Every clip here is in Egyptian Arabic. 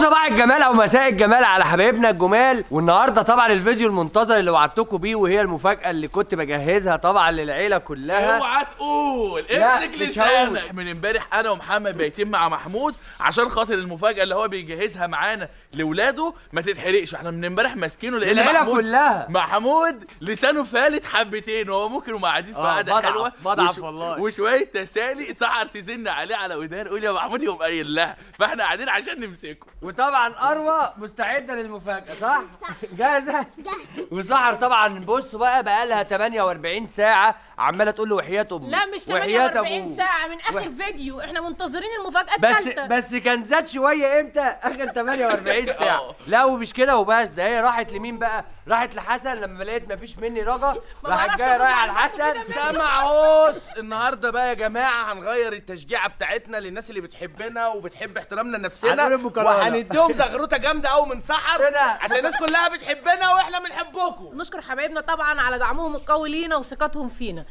صباح الجمال او مساء الجمال على حبايبنا الجمال والنهارده طبعا الفيديو المنتظر اللي وعدتكم بيه وهي المفاجاه اللي كنت بجهزها طبعا للعيله كلها اوعى تقول لا، امسك مش لسانك من امبارح انا ومحمد بايتين مع محمود عشان خاطر المفاجاه اللي هو بيجهزها معانا لاولاده ما تتحرقش احنا من امبارح ماسكينه لان العيلة محمود كلها. محمود لسانه فالت حبتين وهو ممكن وما قاعدين في آه، قعده بضعف- حلوه بضعف والله. وشويه تسالي سحر تزن عليه على ودان قول يا محمود يقوم قايل لها فاحنا قاعدين عشان نمسكه وطبعا اروى مستعده للمفاجاه صح جاهزه وسحر طبعا بصوا بقى بقى لها 48 ساعه عماله تقول له وحياه امي لا مش وحياة 48 أبوه. ساعة من آخر وح- فيديو احنا منتظرين المفاجأة بس الثالثة بس كان زاد شويه امتى اخر 48 ساعه آه. لا ومش كده وبس ده هي راحت لمين بقى راحت لحسن لما لقيت مفيش مني رجا راحت بعرفش جايه أخد رايحه معلومات لحسن كده سمعوس النهارده بقى يا جماعه هنغير التشجيعه بتاعتنا للناس اللي بتحبنا وبتحب احترامنا لنفسنا هنقول المكرونة. وهنديهم زغروطه جامده قوي من سحر إيه ده؟ عشان الناس كلها بتحبنا واحنا بنحبكم نشكر حبايبنا طبعا على دعمهم القوي لينا وثقتهم فينا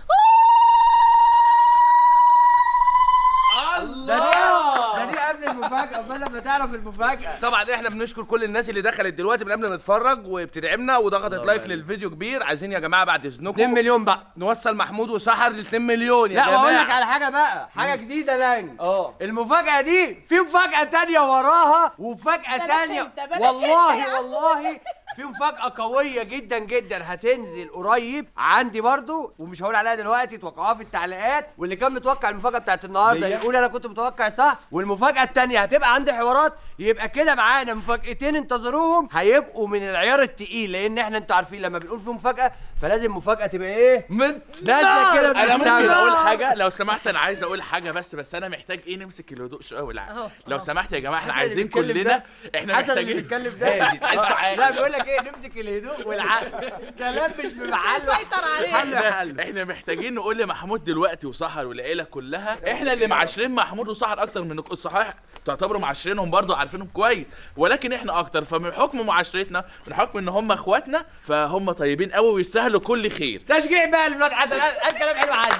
ده دي ده دي قبل المفاجاه امال لما تعرف المفاجاه طبعا احنا بنشكر كل الناس اللي دخلت دلوقتي من قبل ما تتفرج وبتدعمنا وضغطت لايك للفيديو كبير عايزين يا جماعه بعد 2 اذنكم مليون بقى نوصل محمود وسحر ل 2 مليون يا لا جماعه واقول لك على حاجه بقى حاجه جديده لانج اه. المفاجاه دي في مفاجاه تانية وراها ومفاجاه بلاش تانية انت، بلاش والله انت يا عم. والله في مفاجاه قويه جدا جدا هتنزل قريب عندي برضو ومش هقول عليها دلوقتي توقعوها في التعليقات واللي كان متوقع المفاجاه بتاعت النهارده ليا؟ يقول انا كنت متوقع صح والمفاجاه التانية هتبقى عندي حوارات يبقى كده معانا مفاجاتين انتظروهم هيبقوا من العيار التقيل لان احنا انتوا عارفين لما بنقول في مفاجاه فلازم مفاجاه تبقى ايه من نازله كده من انا ممكن السما. اقول حاجه لو سمحت انا عايز اقول حاجه بس بس انا محتاج ايه نمسك الهدوء شويه والعقل أهو، لو أهو. سمحت يا جماعه احنا حسن اللي عايزين بيتكلم كلنا ده- احنا حسن اللي محتاجين بيتكلم ده هادي، تحس عادي. لا بيقول لك ايه نمسك الهدوء والعقل كلام مش بمحله مسيطر عليه. حل حل احنا محتاجين نقول لمحمود دلوقتي وسحر والعيله كلها احنا اللي معاشرين محمود وسحر اكتر منكم صحيح تعتبروا معاشرينهم برضه عارفينهم كويس ولكن احنا اكتر فمن حكم معاشرتنا من حكم ان هم اخواتنا فهم طيبين قوي ويستاهلوا كل خير تشجيع بقى لولاد حسن قال كلام حلو عني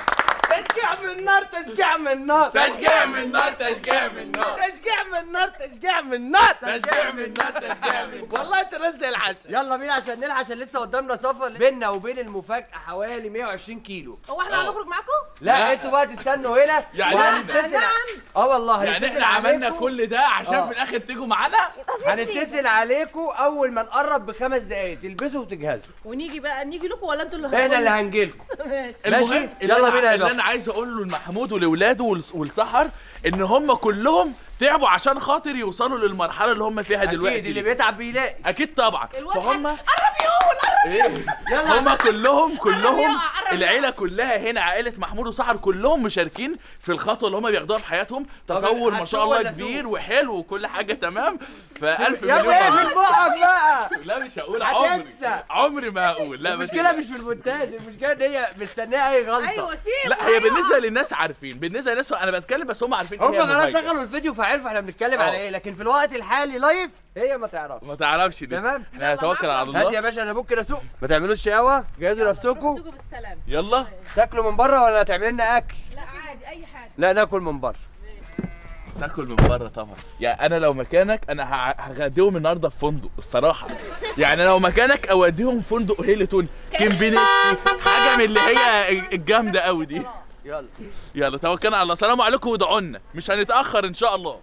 تشجيع من النار تشجيع من النار تشجيع من النار تشجيع من النار تشجيع من النار تشجيع من النار تشجيع من النار تشجيع من النار والله انت ناس زي العسل يلا بينا عشان نلحق عشان لسه قدامنا سفر بيننا وبين المفاجأة حوالي 120 كيلو هو احنا هنخرج معاكم؟ لا انتوا بقى تستنوا هنا يعني وهنتصل نعم. اه والله يعني هنتصل احنا عملنا عليكم. كل ده عشان آه. في الاخر تيجوا معانا هنتصل عليكم اول ما نقرب بخمس دقايق تلبسوا وتجهزوا ونيجي بقى نيجي لكم ولا انتوا اللي احنا اللي هتقولوا؟ هنجيلكم ماشي ماشي؟ المهم يلا اللي بينا أنا يا اللي بابا. انا عايز اقوله لمحمود ولاولاده والس- والسحر ان هم كلهم تعبوا عشان خاطر يوصلوا للمرحله اللي هم فيها اكيد دلوقتي اللي دي. بيتعب بيلاقي اكيد طبعا الواد فهم قرب يقول قرب ايه يلا هم كلهم كلهم يقع، قرب العيله كلها هنا عائله محمود وسحر كلهم مشاركين في الخطوه اللي هم بياخدوها في حياتهم تطور ما شاء هتسوق الله ولا كبير سوق؟ وحلو وكل حاجه تمام فالف يا مليون ابني مبروك. في بقك بقى لا مش هقول عمري هتنسى. عمري ما هقول لا ما المشكله تقلقش. مش في المونتاج المشكله ان هي مستنيه اي غلطه ايوه سيب لا هي بالنسبه للناس عارفين بالنسبه للناس انا بتكلم بس هم عارفين هم إيه هي خلاص المفاجأة. دخلوا الفيديو فعرفوا احنا بنتكلم على اه. ايه لكن في الوقت الحالي لايف هي ما تعرفش ما تعرفش دي تمام. احنا هنتوكل على هات يا الله باشا انا ممكن اسوق ما تعملوش شقاوه جهزوا نفسكم تيجوا بالسلامة يلا تاكلوا من بره ولا تعمل لنا اكل لا عادي اي حاجة لا ناكل من بره تاكل من بره طبعا يعني انا لو مكانك انا ه- هغديهم النهارده في فندق الصراحه يعني لو مكانك اوديهم فندق هيلتون كيمبينسكي حاجه من اللي هي الجامده قوي دي يلا يلا توكلنا على الله السلام عليكم وادعوا لنا مش هنتاخر ان شاء الله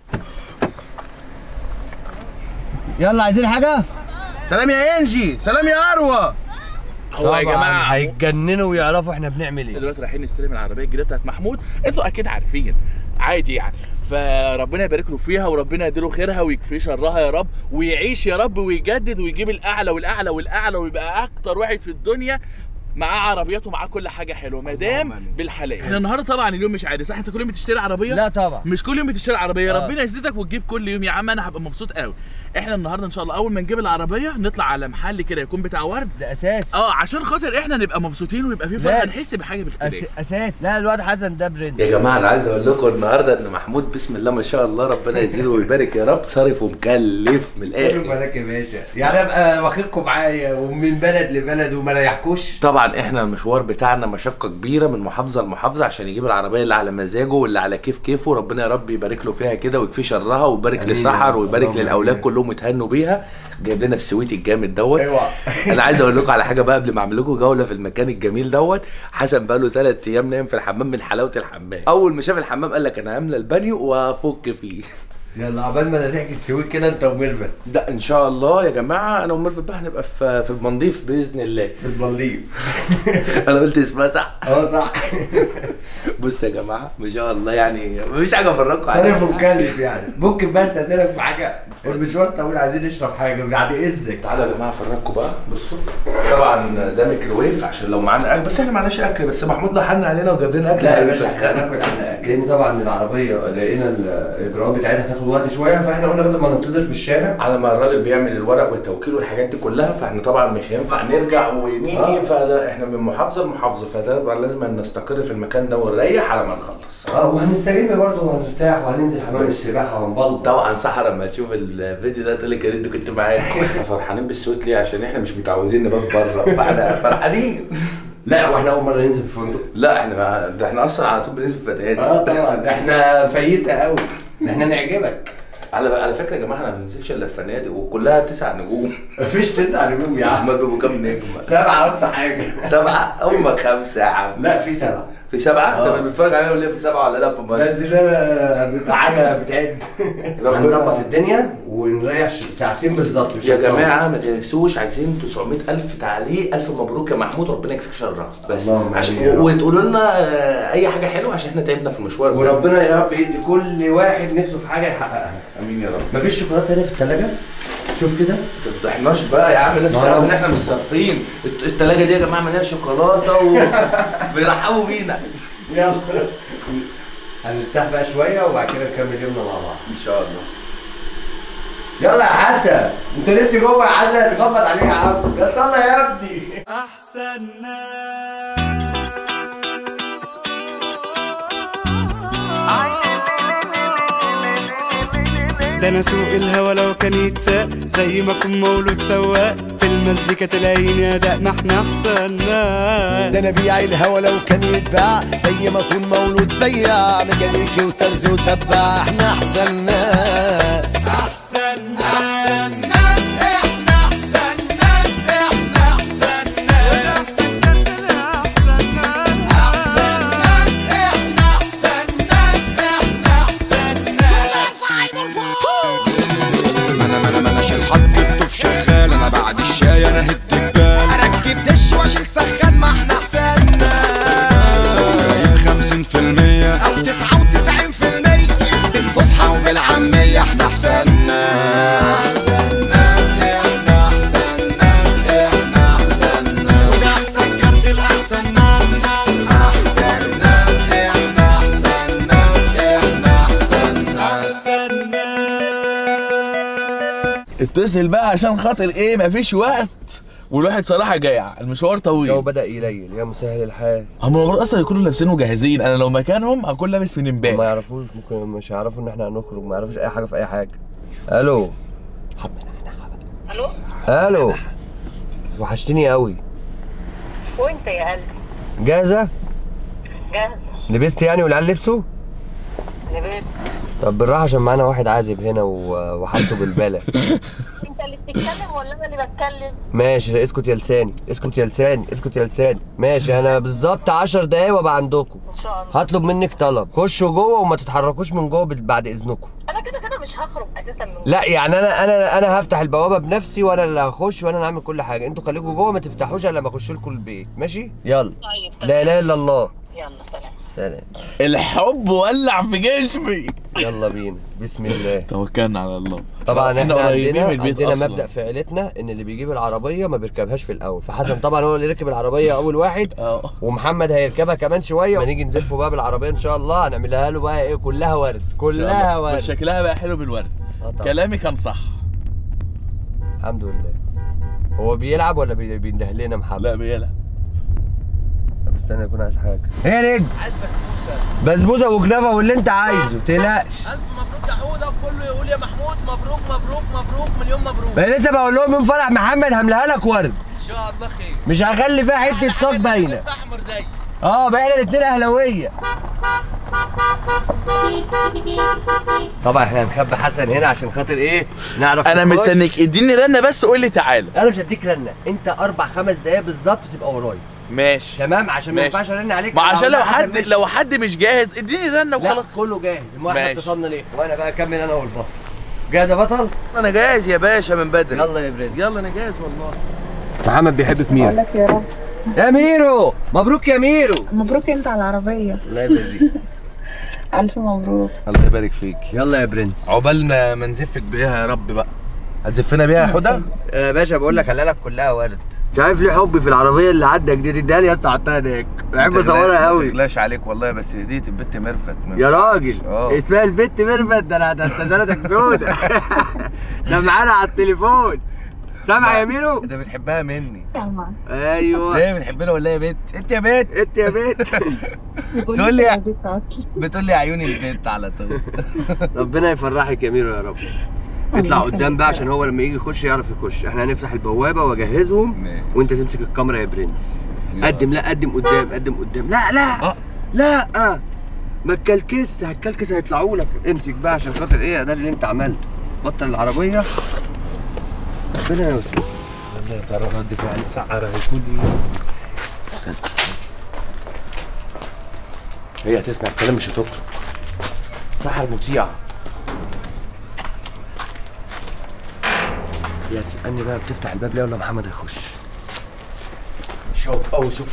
يلا عايزين حاجه سلام يا انجي سلام يا اروى هو يا جماعه هيتجننوا ويعرفوا احنا بنعمل احنا ايه دلوقتي رايحين نستلم العربيه الجديده بتاعت محمود انتوا اكيد عارفين عادي يعني فربنا يبارك له فيها وربنا يديله خيرها ويكفيه شرها يا رب ويعيش يا رب ويجدد ويجيب الاعلى والاعلى والاعلى ويبقى اكتر واحد في الدنيا معاه عربيته معاه كل حاجه حلوه ما دام بالحلال احنا النهارده طبعا اليوم مش عادي صح انت كل يوم بتشتري عربيه لا طبعا مش كل يوم بتشتري عربيه آه. ربنا يزيدك وتجيب كل يوم يا عم انا هبقى مبسوط قوي احنا النهارده ان شاء الله اول ما نجيب العربيه نطلع على محل كده يكون بتاع ورد ده اساس اه عشان خاطر احنا نبقى مبسوطين ويبقى في لا. فرحه نحس بحاجه أس... باختلاف اساس لا الواد حسن ده برنس يا جماعه انا عايز اقول لكم النهارده ان محمود بسم الله ما شاء الله ربنا يزيده ويبارك يا رب صارف ومكلف من الاخر بالك يا باشا يعني ابقى واخدكم معايا ومن بلد لبلد وما ريحكوش طبعا طبعا احنا المشوار بتاعنا مشقه كبيره من محافظه لمحافظه عشان يجيب العربيه اللي على مزاجه واللي على كيف كيفه ربنا يا رب يبارك له فيها كده ويكفي شرها ويبارك آمين. للسحر ويبارك اللهم للاولاد آمين. كلهم يتهنوا بيها جايب لنا السويت الجامد دوت اوعى. انا عايز اقول لكم على حاجه بقى قبل ما اعمل لكم جوله في المكان الجميل دوت حسن بقى له ثلاث ايام نايم في الحمام من حلاوه الحمام اول ما شاف الحمام قال لك انا هملى البانيو وافك فيه يلا عبال ما نزحك السويت كده انت وميرفت ده ان شاء الله يا جماعه انا وميرفت بقى هنبقى في في المالديف باذن الله في المالديف انا قلت اسمها صح اه صح بص يا جماعه ما شاء الله يعني مفيش حاجه افرجكم صرف عليها ومكلف يعني ممكن بس استاذنك في حاجه المشوار طويل عايزين نشرب حاجه بعد اذنك تعالوا يا جماعه افرجكم بقى بصوا طبعا ده ميكروويف عشان لو معانا اكل بس احنا معناش اكل بس محمود لو حن علينا وجاب لنا اكل لا يا باشا هنسخنه. احنا هناكل احنا اكل لان طبعا العربيه لقينا الاجراءات بتاعتها هتاخد وقت شويه فاحنا قلنا بدل ما ننتظر في الشارع على ما الراجل بيعمل الورق والتوكيل والحاجات دي كلها فاحنا طبعا مش هينفع نرجع ونيجي آه. فاحنا من محافظه لمحافظه فطبعا لازم نستقر في المكان ده ونريح على ما نخلص اه وهنستجم برضه وهنرتاح وهننزل حمام السباحه وهنبلط طبعا سحر لما تشوف الفيديو ده تقول لك يا ريت كنت معاكم احنا فرحانين بالصوت ليه عشان احنا مش متعودين نبات بره فاحنا فرحانين لا واحنا اول مره ننزل في فندق لا احنا ده احنا اصلا على طول بننزل في فنادق اه طبعا ده احنا فييسه قوي ده احنا نعجبك على على فكره يا جماعه احنا ما بننزلش الا في فنادق وكلها تسع نجوم مفيش تسعة نجوم يا عم هما بيبقوا كام نجم سبعة أقصى حاجة سبعه هم خمسه يا عم لا في سبعة في سبعه آه. طب بنتفرج عليهم ولا في سبعه ولا لا في مصر بس ده بيبقى حاجة بتعد ربنا- هنظبط الدنيا ونريح ش- ساعتين بالظبط مش يا هنطول. جماعه ما تنسوش عايزين 900 الف تعليق الف مبروك يا محمود ربنا يكفيك شرها بس اللهم عشان آمين يا رب. وتقولوا لنا آه، اي حاجه حلوه عشان احنا تعبنا في المشوار ده وربنا يا رب يدي كل واحد نفسه في حاجة يحققها امين يا رب مفيش شوكولاتة هنا في التلاجة شوف كده ما تفضحناش بقى يا عم الناس ما تعرف أنا- ان احنا مش صارفين الت- التلاجه دي يا جماعه مليانه شوكولاته وبيرحبوا بينا يلا هنرتاح بقى شوية وبعد كده نكمل يومنا مع بعض ان شاء الله يلا يا حسن انت نمت جوه يا حسن تخبط عليه يا عم يلا طلع يا ابني ده انا سوق الهوا لو كان يتساق زي ما اكون مولود سواق في المزيكا تلاقيني اداء ما احنا احسن ناس ده انا بيع الهوا لو كان يتباع زي ما اكون مولود بياع ميكانيكي وترز وتباع احنا احسن ناس احسن ناس احنا احسن ناس احنا احسن ناس احسن ناس احنا احسن ناس احنا احسن ناس انا ما انا ما اناش الحط الطوب شغال انا بعد الشاي انا هد الجبال اركب دش واشيل سخان ما احنا احسن جايب 50% او 99% بالفصحى وبالعامية احنا احسن ناس احسن ناس احنا احسن ناس احنا احسن ناس وده احسن كارت الاحسن ناس احسن ناس احنا احسن ناس احنا احسن ناس اتصل بقى عشان خاطر ايه مفيش وقت والواحد صراحه جايع المشوار الجو طويل بدأ يليل يا مسهل الحال هم المفروض اصلا يكونوا لابسين وجاهزين انا لو مكانهم هكون لابس من ما امبارح يعرفوش ممكن مش يعرفوا ان احنا هنخرج ما يعرفوش اي حاجه في اي حاجه الو الو الو وحشتني قوي وانت يا قلبي جاهزه جاهز لبست يعني والعيال لبسوا لبست طب بالراحه عشان معانا واحد عازب هنا و- وحالته بالبالة انت اللي بتتكلم ولا انا اللي بتكلم ماشي اسكت يا لساني اسكت يا لساني اسكت يا لساني ماشي انا بالظبط 10 دقايق وابقى عندكم ان شاء الله هطلب منك طلب خشوا جوه وما تتحركوش من جوه بال- بعد اذنكم انا كده كده مش هخرج اساسا من لا يعني انا انا انا هفتح البوابه بنفسي وانا اللي هخش وانا اللي هعمل كل حاجه انتوا خليكم جوه ما تفتحوش الا لما اخش لكم البيت ماشي يلا طيب لا اله الا الله يلا سلام سلام الحب ولع في جسمي يلا بينا بسم الله توكلنا على الله طبعا احنا قريبين عندنا من البيت عندنا أصلاً. مبدا في عيلتنا ان اللي بيجيب العربيه ما بيركبهاش في الاول فحسن طبعا هو اللي ركب العربيه اول واحد اه ومحمد هيركبها كمان شويه ونيجي نزفه بقى بالعربيه ان شاء الله هنعملها له بقى ايه كلها ورد كلها بس ورد شكلها بقى حلو بالورد آه طبعاً. كلامي كان صح الحمد لله هو بيلعب ولا بي- بينده لنا محمد لا بيلا طب استنى يكون عايز حاجه ايه يا رجل عايز بسبوسه بسبوسه وجنافه واللي انت عايزه تقلقش الف مبروك يا حوده وكله يقول يا محمود مبروك مبروك مبروك مليون مبروك انا لسه بقول لهم يوم فرح محمد هملاها لك ورد ان شاء الله خير مش هخلي فيها حته صاج باينه احمر زي اه بقى احنا الاتنين اهلاويه طبعا احنا هنخبي حسن هنا عشان خاطر ايه نعرف انا نخش. مستنيك اديني رنه بس قول لي تعالى انا مش هديك رنه انت اربع خمس دقايق بالظبط تبقى ورايا ماشي تمام عشان ما ماشي. ينفعش ارن عليك ما عشان لو حسن حد مش- لو حد مش جاهز اديني رنه لا وخلاص كله جاهز ما احنا ماشي. اتصلنا ليه وانا بقى اكمل انا والبطل جاهز يا بطل انا جاهز يا باشا من بدري يلا يا برنس يلا انا جاهز والله محمد بيحب في ميرو لك يا رب يا ميرو مبروك يا ميرو مبروك انت على العربية الله يبارك ألف مبروك الله يبارك فيك يلا يا برنس عقبال ما ما نزفك بيها يا رب بقى هتزفنا بيها يا حوده يا باشا بقول لك هلالك كلها ورد مش عارف ليه حبي في العربيه اللي عندك دي تديها لي يا اسطى حطها هناك بحب اصورها ما قوي تغلاش عليك والله بس هديت البت مرفت من يا راجل اه. اسمها البت ميرفت ده انا ده انت زلتك سودا ده معانا على التليفون سامع يا ميرو انت بتحبها مني سامع ايوه ليه بتحبنا ولا يا بت انت يا بت انت يا بنت تقول لي- دي بتاعتي بتقول لي عيوني البت على طول ربنا يفرحك يا ميرو يا رب اطلع قدام بقى عشان هو لما يجي يخش يعرف يخش احنا هنفتح البوابه واجهزهم ماشي. وانت تمسك الكاميرا يا برنس يلا. قدم لا قدم قدام قدم قدام لا لا اه. لا آه. ما تكلكس هتكلكس هيطلعوا لك امسك بقى عشان خاطر ايه ده اللي انت عملته بطل العربيه ربنا يستر يا ترى رد فعل سعر هيكون ايه هي هتسمع الكلام مش هتخرج صح المطيع هي هتسألني بقى بتفتح الباب ليه ولا محمد هيخش شوف أو شوف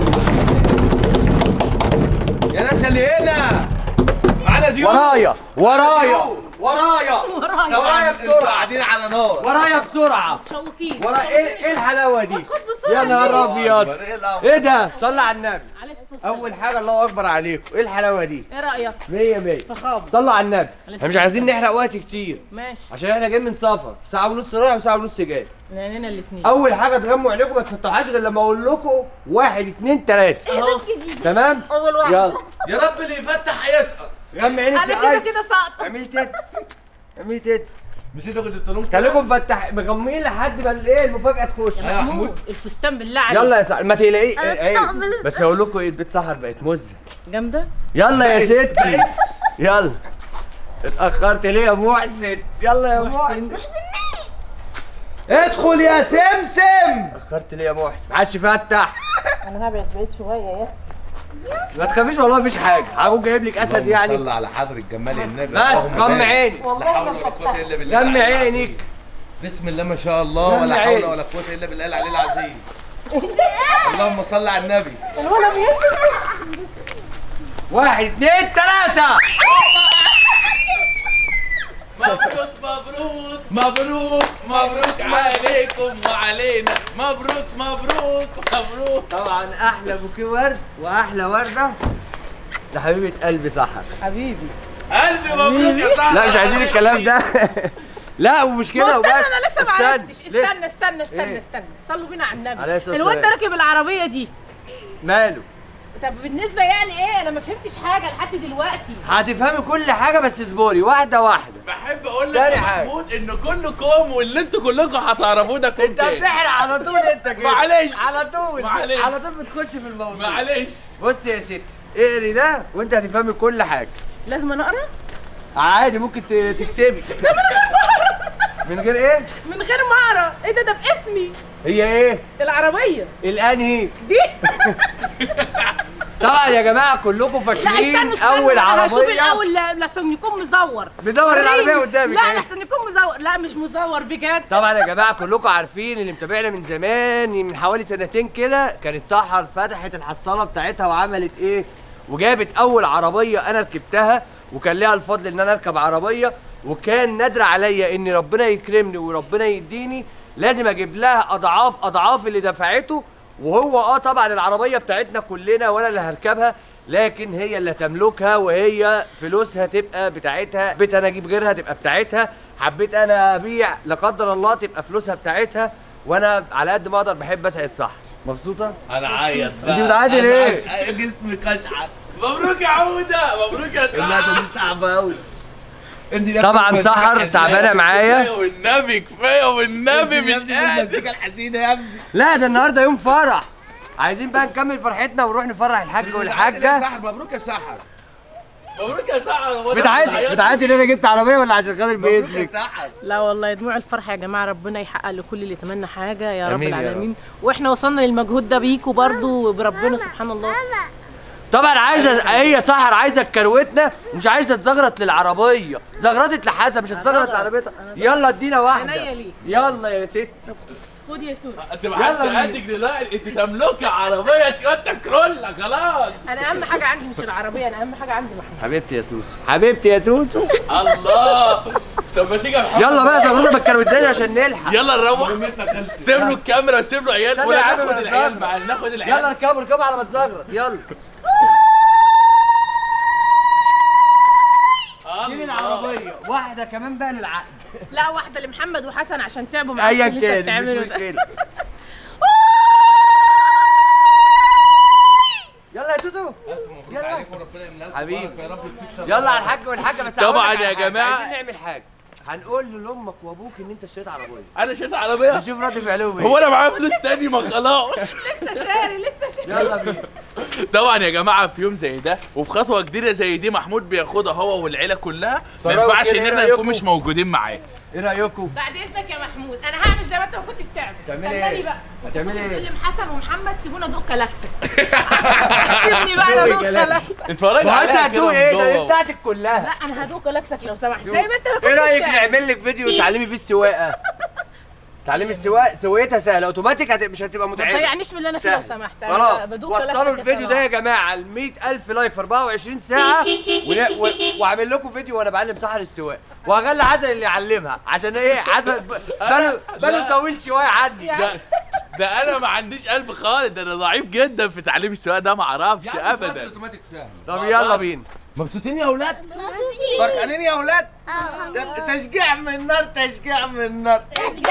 يا ناس اللي هنا معانا ضيوف ورايا ورايا ورايا ورايا ورايا انتوا بسرعة قاعدين على نار ورايا بسرعة متشوقين ورا ايه ايه الحلاوة دي خد بسرعه يا نهار ابيض ايه الأمر؟ ايه ده صلى على النبي عليه الصلاه والسلام اول حاجة الله اكبر عليكم ايه الحلاوة دي ايه رايك مية مية فخامه صلوا على النبي عليه احنا مش عايزين نحرق وقت كتير ماشي عشان احنا جايين من سفر ساعة ونص رايح وساعة ونص جاي لاننا الاثنين اول حاجة تغموا عينيكم ما تفتحوهاش غير لما اقول لكم واحد اتنين تلاتة اهو تمام اول واحد يلا يا رب اللي يفتح هيسقط غمي عينك انا يا كده قلب. كده ساقطه اعملي تت اعملي تت مش انت كنت بتقولهم خليكم مفتح مغمين لحد ما الايه المفاجأة تخش يا محمود الفستان بالله عليك يلا يا سعد ما تقلقي أنا عيب. بتعمل بس هقول لكم ايه البيت سحر بقت مزه جامده يلا يا ستي يلا اتأخرت ليه يا محسن يلا يا محسن ادخل يا سمسم اتأخرت ليه يا محسن محدش يفتح انا هبعد بعيد شويه يا ما تخافيش والله مفيش حاجة هقوم جايب لك اسد يعني صلى على حضرة جمال النبي بس غمي عينك لا حول ولا قوة الا بالله غمي عينك بسم الله ما شاء الله غمي ولا حول عينك. ولا قوة الا بالله العلي العظيم اللهم صل على النبي الولد بيلبس واحد اتنين تلاتة مبروك مبروك مبروك مبروك عليكم وعلينا مبروك مبروك مبروك طبعا احلى بوكيه ورد واحلى وردة لحبيبة قلبي سحر حبيبي قلبي مبروك يا صاحبي لا مش عايزين الكلام ده لا ومش كده ما وبس استنى انا لسه ما استنى، عرفتش لسه. استنى استنى استنى إيه؟ استنى صلوا بينا على النبي عليه الصلاة الواد ده والسلام. راكب العربيه دي ماله طب بالنسبه يعني ايه انا ما فهمتش حاجه لحد دلوقتي هتفهمي كل حاجة بس اصبري واحدة واحدة بحب اقول لك تاني يا حاجة. محمود ان كلكم واللي انتوا كلكم هتعرفوه ده كنت انت بتحرق على طول انت كده معلش. على طول معلش. على طول بتخش في الموضوع معلش بص يا ستي اقري ده وانت هتفهمي كل حاجة لازم انا اقرا عادي ممكن ت- تكتبي من غير ايه؟ من غير ما اقرا ايه ده ده باسمي هي ايه؟ العربيه الانهي دي طبعا يا جماعه كلكم لا فاكرين استنوا استنوا اول انا هشوف عربيه الاول لا- لحسن يكون مزور مزور وريني. العربية قدامك لا اهي. لحسن يكون مزور لا مش مزور بجد طبعا يا جماعه كلكم عارفين اللي متابعنا من زمان من حوالي سنتين كده كانت سحر فتحت الحصاله بتاعتها وعملت ايه وجابت اول عربيه انا ركبتها وكان ليها الفضل ان انا اركب عربيه وكان نادر عليا ان ربنا يكرمني وربنا يديني لازم اجيب لها اضعاف اضعاف اللي دفعته وهو اه طبعا العربيه بتاعتنا كلنا وانا اللي هركبها لكن هي اللي تملكها وهي فلوسها تبقى بتاعتها بيت انا اجيب غيرها تبقى بتاعتها حبيت انا ابيع لا قدر الله تبقى فلوسها بتاعتها وانا على قد ما اقدر بحب اسعد صح مبسوطه انا عيط انت بتعادل ايه جسمي قشعر مبروك يا عوده مبروك يا لا ده صاحبي دي صعبه قوي انزل يا طبعاً ابني سحر المزيكا تعبانة الحزينة. معايا. كفايه والنبي كفايه والنبي مش قادر المزيكا الحزينه يا ابني لا ده النهارده يوم فرح عايزين بقى نكمل فرحتنا ونروح نفرح الحاج يا والحاجه سحر مبروك يا سحر مبروك يا سحر هو ده بتعادي بتعيط؟ بتعادي ان انا جبت عربيه ولا عشان خاطر مبروك يا باذنك سحر لا والله دموع الفرحة يا جماعة ربنا يحقق لكل اللي يتمنى حاجة يا رب آمين يا العالمين واحنا وصلنا للمجهود ده بيكوا برضو بربنا سبحان الله طبعا عايزه هي سحر عايزه كروتنا ومش عايزه تزغرط للعربيه زغرطت لحسن مش هتزغرط لعربيتها يلا ادينا واحده عينيا ليك. يلا يا ست خد يا توت انت ما عادش يلا قدك دلوقتي انت تملكي عربيه تويوتا كرولا خلاص انا اهم حاجة عندي مش العربية انا اهم حاجة عندي محمود حبيبتي يا سوسو حبيبتي يا سوسو الله طب ما تيجي يا محمد يلا بقى زغرطه بالكروتين عشان نلحق يلا نروح سيب له الكاميرا وسيب له عيال استنى ولا يا عم ناخد ما العيال نزغرط. معانا ناخد يلا العيال اركبوا اركبوا على ما تزغرط يلا شيل العربيه واحده كمان بقى للعقد لا واحدة لمحمد وحسن عشان تعبوا معاك في ايا اللي انت كان مش بتعمله ده. مشكله يلا يا توتو يلا حبيبي يلا على الحاج والحاجه بس طبعاً هقول لك يا على حاجة. جماعة. عايزين نعمل حاجه هنقول لامك وابوك ان انت اشتريت عربيه انا شفت عربيه نشوف رد فعلهم هو ايه انا معايا فلوس تاني ما خلاص لسه شاري لسه شاري يلا بينا طبعا يا جماعه في يوم زي ده وفي خطوه جديده زي دي محمود بياخدها هو والعيله كلها ما فراوي ينفعش كده، ان إيه احنا رأيكم؟ نكون مش موجودين معاه ايه رايكم بعد اذنك يا محمود انا هعمل زي ما انت ما كنت بتعمل تعملي استناني إيه؟ بقى هتعملي ايه كلم حسن ومحمد سيبونا دوق كلاكسك سيبني بقى انا دوق كلاكسك اتفرج ما هو انت عليها هتدوق كده ايه من ده جوه. بتاعتك كلها لا انا هدوق كلاكسك لو سمحت زي ما انت ما كنت ايه رايك بتعمل. نعمل لك فيديو تعلمي فيه السواقه تعلمي السواقه سواقتها سهله اوتوماتيك هت... مش هتبقى ما متعبه تضيعنيش من اللي انا فيه لو سهل. سمحت أنا خلاص بدوق كلاكسك وصلوا يا الفيديو صلاح. ده يا جماعه ل 100000 لايك في 24 ساعه ون... و... واعمل لكم فيديو وانا بعلم سحر السواقه وهخلي حسن اللي يعلمها عشان ايه حسن ب- باله باله طويل شويه عني ده ده انا ما عنديش قلب خالص ده انا ضعيف جدا في تعليم السواقه ده ما اعرفش ابدا اوتوماتيك سهل طب يلا بينا مبسوطين يا اولاد فرحانين يا اولاد ده تشجيع من النار تشجيع من النار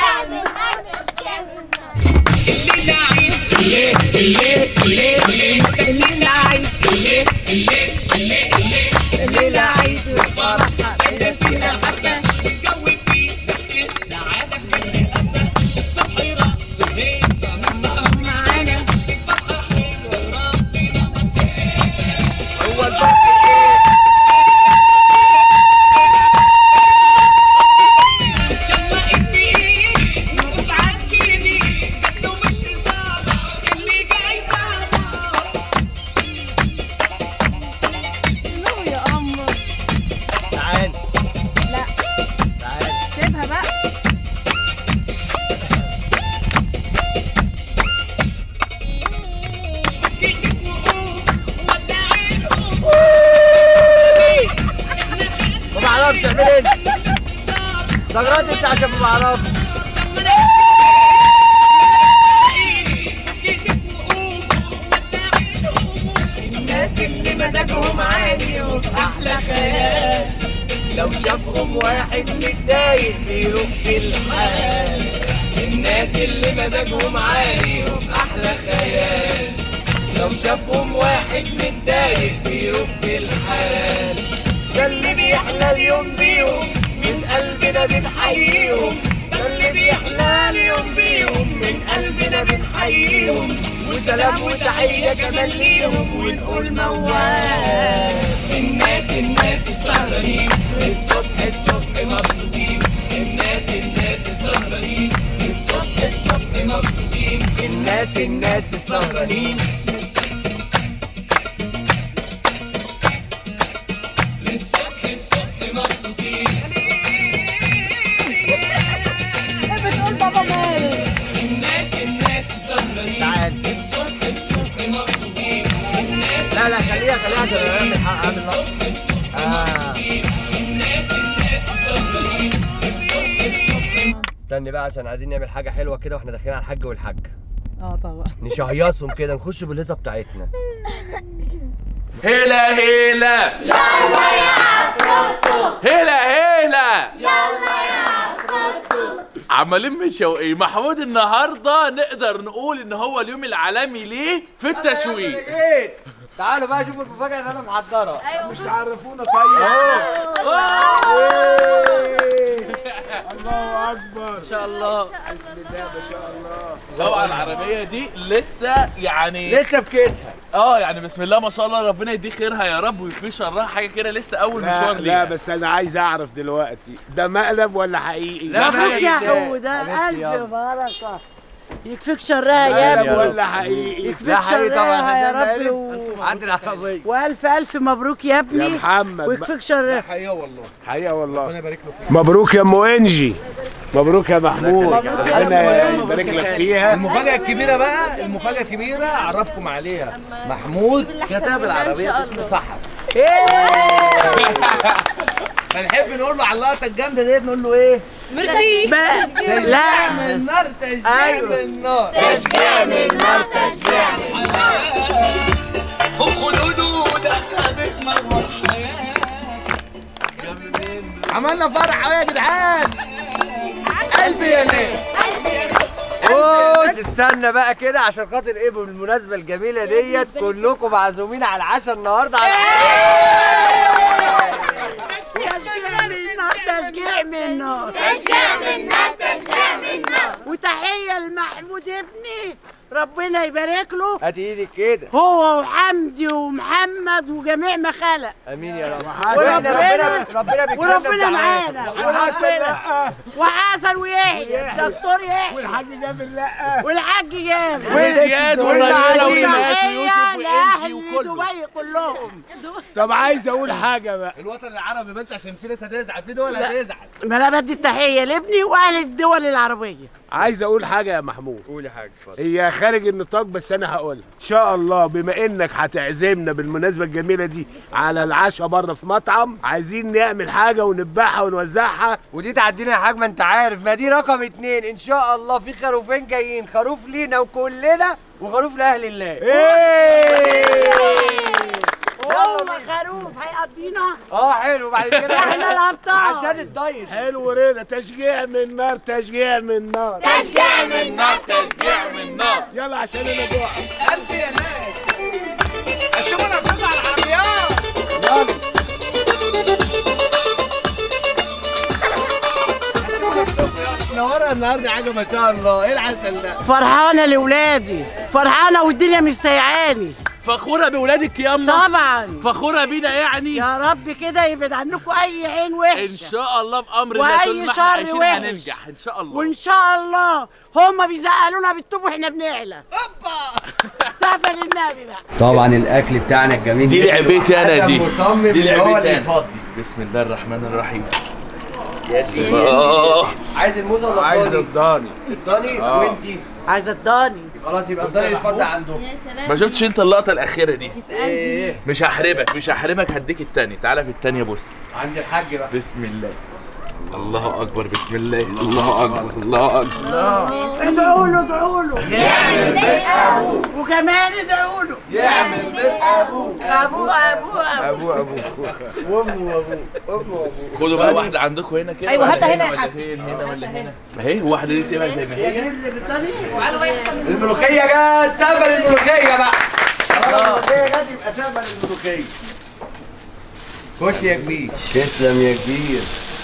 تعال سيبها بقى ما بعرفش اعمل ايه زغرات انت عشان ما بعرفش الناس اللي مزاجهم عالي وبأحلى خيال لو شافهم واحد متضايق بيروح في الحال الناس اللي مزاجهم عالي وبأحلى خيال لو شافهم واحد متضايق بيروح في الحال ده اللي بيحلى اليوم بيهم من قلبنا بنحييهم ده اللي بيحلى اليوم بيهم من قلبنا بنحييهم وسلام وتحية كمان ليهم ونقول موال الناس الناس السهرانين الصبح الصبح مبسوطين الناس الناس السهرانين الصبح الصبح مبسوطين الناس الناس السهرانين للصبح الصبح مبسوطين بتقول بابا مالك الناس الناس السهرانين تعال الصبح الصبح مبسوطين الناس لا لا خليها خليها عشان اعمل حق اعمل لقطة. آه. الناس الناس السهرانين الصبح الصبح استني بقى عشان عايزين نعمل حاجه حلوه كده واحنا داخلين على الحاج والحاجه اه طبعا نشهيصهم كده نخش بالهزه بتاعتنا هلا هلا يلا يا عفروتو هلا هلا يلا يا عفروتو عمالين مشوقين محمود النهارده نقدر نقول ان هو اليوم العالمي ليه في التشويق جيت تعالوا بقى شوفوا المفاجاه اللي انا محضرها ايوه مش تعرفونا طيب الله اكبر ان شاء الله بسم الله ما شاء الله طبعا العربيه دي لسه يعني لسه بكيسها اه يعني بسم الله ما شاء الله ربنا يديه خيرها يا رب ويكفيه شرها حاجه كده لسه اول لا, مشوار لا ليها بس انا عايز اعرف دلوقتي ده مقلب ولا حقيقي لا، مبروك يا حقيقي. حودة حبيبتي ألف يلا. بركة يكفيك شرها يا مقلب ابني ولا حقيقي لا يكفيك حقيقي طبعا شرها يا احنا رب بنقلب. و... عند العربيه والف الف مبروك يا يا ابني محمد ويكفيك شرها حقيقه والله حقيقة والله مبروك يا ام انجي مبروك يا محمود مبروك يا ربنا أم يبارك لك فيها المفاجاه الكبيره بقى المفاجاه الكبيره اعرفكم عليها محمود كتب العربيه اسمه سحر فنحب نقول له على اللقطه الجامده ديت نقول له ايه ميرسي بس لا من النار تشجيع أيوة. من النار تشجيع من النار تشجيع فوق خدوده دخلت مرة عملنا فرح أهو يا جدعان قلبي يا ناس بص استنى بقى كده عشان خاطر ايه بالمناسبه الجميله ديت كلكم معزومين على العشاء النهارده على تشجيع من النار تشجيع من النار تشجيع من النار تشجيع من النار وتحية لمحمود ابني ربنا يبارك له هات ايدك كده هو وحمدي ومحمد وجميع ما خلق امين يا رب وربنا ربنا ربنا بيكرمنا وربنا بتاع معانا وربنا وحسن ويحيى دكتور يحيى والحاج جابر لا والحاج جابر وزياد والرجاله والناس تحية ويوسف وانجي لأهل وكله دبي كلهم طب عايز اقول حاجة بقى الوطن العربي بس عشان في ناس هتزعل في دول هتزعل ما انا بدي التحية لابني واهل الدول العربية عايز اقول حاجة يا محمود قولي حاجه اتفضل هي خارج النطاق بس انا هقولها ان شاء الله بما انك هتعزمنا بالمناسبه الجميله دي على العشاء بره في مطعم عايزين نعمل حاجه ونذبحها ونوزعها ودي تعدينا يا حاج ما انت عارف ما دي رقم اتنين ان شاء الله في خروفين جايين خروف لينا وكلنا وخروف لاهل الله ايه هو خروف هيقضينا اه حلو بعد كده احنا الابطال عشان الدايت حلو رضا تشجيع من نار تشجيع من نار تشجيع من النار تشجيع من النار يلا عشان انا جوع قلبي يا ناس هتشوفوا نفسكم على العربيات يلا نورنا النهارده حاجه ما شاء الله ايه العسل ده فرحانة لولادي فرحانة والدنيا مش سايعاني فخوره بولادك ياما طبعا فخوره بينا يعني يا رب كده يبعد عنكم اي عين وحشة ان شاء الله بامر الله وأي طول ما شر احنا عايشين وحش. هننجح ان شاء الله وان شاء الله هما بيزقلونا بالطوب واحنا بنعلى سقفة للنبي بقى طبعا الاكل بتاعنا الجميل دي لعبتي انا دي مصمم دي إن هو لعبتي اللي انا يفضي بسم الله الرحمن الرحيم يا سيدي آه. عايز الموزه ولا عايز الضاني؟ الضاني الضاني آه. وانتي عايزة الضاني خلاص يبقى الضاني يتفضل عندهم ما شفتش انت اللقطه الاخيره دي ايه مش هحرمك مش هحرمك هديك التاني تعالى في التانية بص عند الحاج بقى بسم الله الله اكبر بسم الله الله اكبر الله اكبر ادعوا له ادعوا له يعمل بيت ابوه وكمان ادعوا له يعمل بيت ابوه ابوه ابوه ابوه ابو ابو وامه وابوه امه وابوه خدوا بقى واحده عندكم هنا كده أيوة، واحدة هاتها هنا يا ولا حسن. فين هنا ولا هنا اهي واحده دي سيبها زي ما هي الملوخيه جت سقفل الملوخيه بقى خلاص الملوخيه جت يبقى سقفل الملوخيه خش يا كبير تسلم يا كبير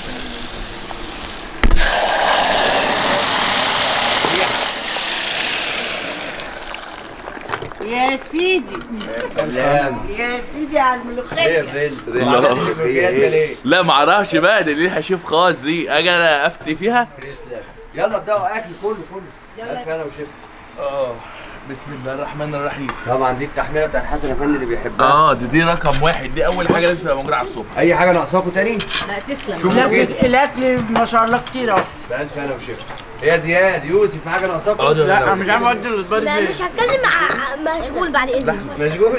يا سيدي سلام يا سيدي على ايه يا الملوخية برنس لا. ما عملتش الملوخيات ده ليه لا ما اعرفش بقى دي ليه هشوف خاص دي اجي انا افتي فيها تسلم يلا ابداوا اكل كله كله الف انا وشيخ اه بسم الله الرحمن الرحيم طبعا دي التحميره بتاعت حسن افندي اللي بيحبها اه دي دي رقم واحد دي اول حاجه لازم تبقى موجوده على السفره اي حاجه ناقصاكوا تاني لا تسلم شوفوا كده الاكل الاكل ما شاء الله كتير اهو بألف انا وشيخ يا زياد يوسف في حاجه ناقصاكوا لا مش عارف اودي الاسبوع لا مش هتكلم مع مشغول بعد اذنك مشغول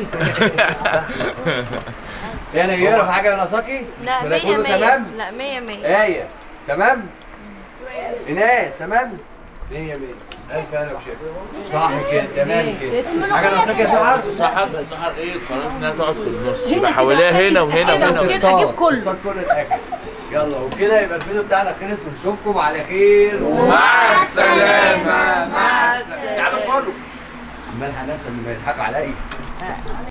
يا نيره في حاجه ناقصاكي لا كله مية مية تمام لا مية مية ايه تمام ايناس تمام مية مية ألف أنا وشيخ صح كده تمام كده حاجة ناقصاك يا سحر؟ سحر سحر ايه قررت انها تقعد في النص يبقى حواليها هنا وهنا وهنا اجيب كله تصطاد كل الأكل يلا وكده يبقى الفيديو بتاعنا خلص ونشوفكم على خير مع السلامة. مع السلامة تعالوا كله عمال هنفسي لما يضحكوا عليا